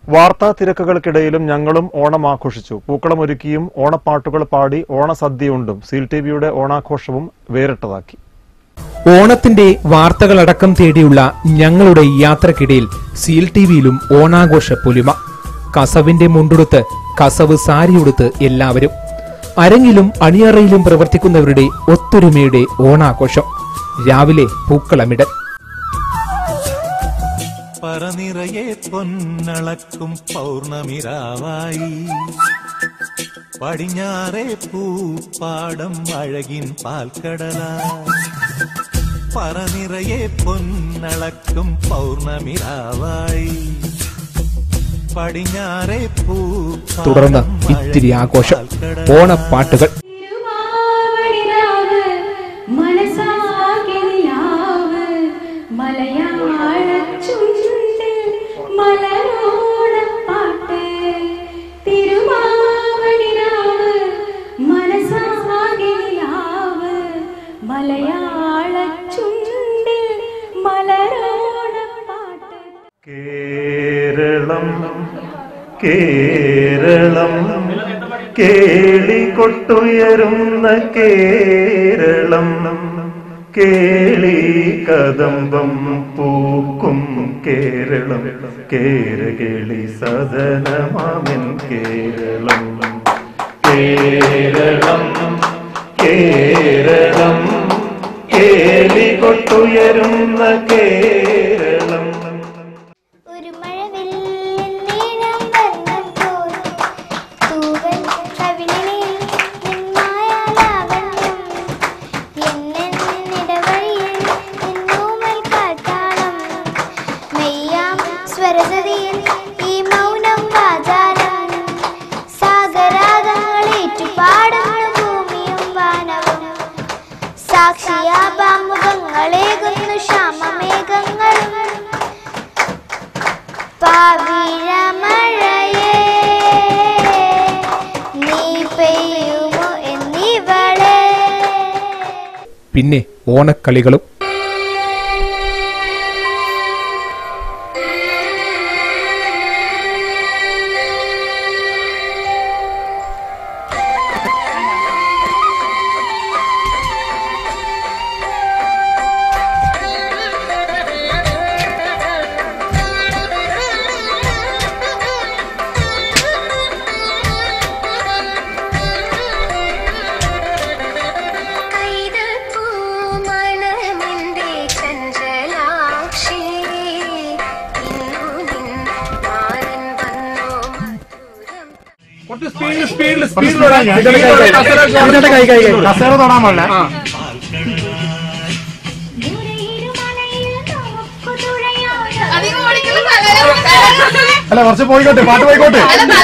വാർത്താ തിരക്കുകൾക്കിടയിലും ഞങ്ങളും ഓണം ആഘോഷിച്ചു പൂക്കളമൊരുക്കിയും ഓണപ്പാട്ടുകൾ പാടി ഓണസദ്യയുണ്ടും സീൽ ടി വിയുടെ ഓണാഘോഷവും വേറിട്ടതാക്കി ഓണത്തിന്റെ വാർത്തകളടക്കം തേടിയുള്ള ഞങ്ങളുടെ യാത്രക്കിടയിൽ സീൽ ടിവിയിലും ഓണാഘോഷ പൊലിമ കസവിന്റെ മുണ്ടുടുത്ത് കസവ് സാരിയുടുത്ത് എല്ലാവരും അരങ്ങിലും അണിയറയിലും പ്രവർത്തിക്കുന്നവരുടെ ഒത്തൊരുമയുടെ ഓണാഘോഷം രാവിലെ പൂക്കളമിടൽ പറനിറയെ പൊന്നളക്കും പൗർണമിരാവായി പടിഞ്ഞാറെ പൂപ്പാടം അഴകിൻ പാൽക്കടലായി പറനിറയെ പൊന്നളക്കും പൗർണമിരാവായി പടിഞ്ഞാറെ തുടർന്ന് പൂപ്പാടം ഇത്തിരി അഴകിൻ ആഘോഷം പാൽക്കടലായി. ഓണപ്പാട്ടുകൾ തിരുവാവണിരാവ് മനസാകെനിലാവ് മലയാളച്ചുണ്ടിൽ മലരോണപ്പാട്ട് തിരുവാവണിരാവ് മനസാകെനിലാവ് മലയാളച്ചുണ്ടിൽ മലരോണപ്പാട്ട് കേരളം കേരളം കേളി കൊട്ടുയരുന്ന കേരളം കേളി കദംബം പൂക്കും കേരളം കേരകേളി സദനമാമൻ കേരളം കേരളം കേരളം കേളി കൊട്ടുയരുന്ന കേരളം ഒരു മഴവില്ലിൻ നീളം വർണ്ണം തോന്നും തൂവൽ കവിളിൽ നിന്മായാലാവണ്യം എന്നെന്നിടവഴിയിൽ നിന്നൂമൽ കാട്ടാളം മെയ്യാം സ്വരസതിയിൽ ഈ മൗനം വാചാലം സാഗരാഗങ്ങളേറ്റു പാടുന്നു ഭൂമിയും വാനവും സാക്ഷിയാപാമുഖങ്ങളേകുന്നു ശ്യാമമേഘങ്ങളും പാവിഴമഴയേ നീ പെയ്യുമോ എന്നിവളെ പിന്നെ ഓണക്കളികളും പൂമണമിന്റെ ചഞ്ചലാക്ഷി ഇന്നു നിൻ മാരൻ വന്നു മധുരം അല്ല കുറച്ച് പോയിക്കോട്ടെ പാട്ട് പോയിക്കോട്ടെ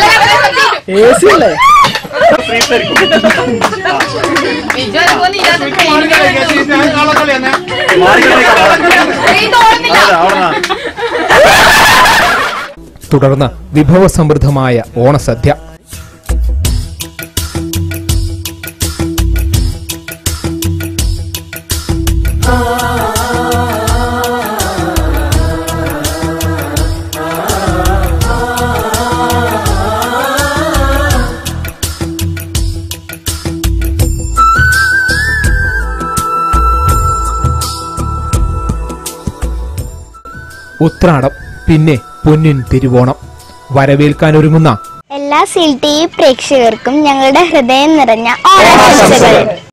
തുടർന്ന് വിഭവസമൃദ്ധമായ ഓണസദ്യ ഉത്രാടം പിന്നെ പൊന്നിൻ തിരുവോണം വരവേൽക്കാനൊരുങ്ങുന്ന എല്ലാ സീൽ ടി വി പ്രേക്ഷകർക്കും ഞങ്ങളുടെ ഹൃദയം നിറഞ്ഞ ഓണാശംസകൾ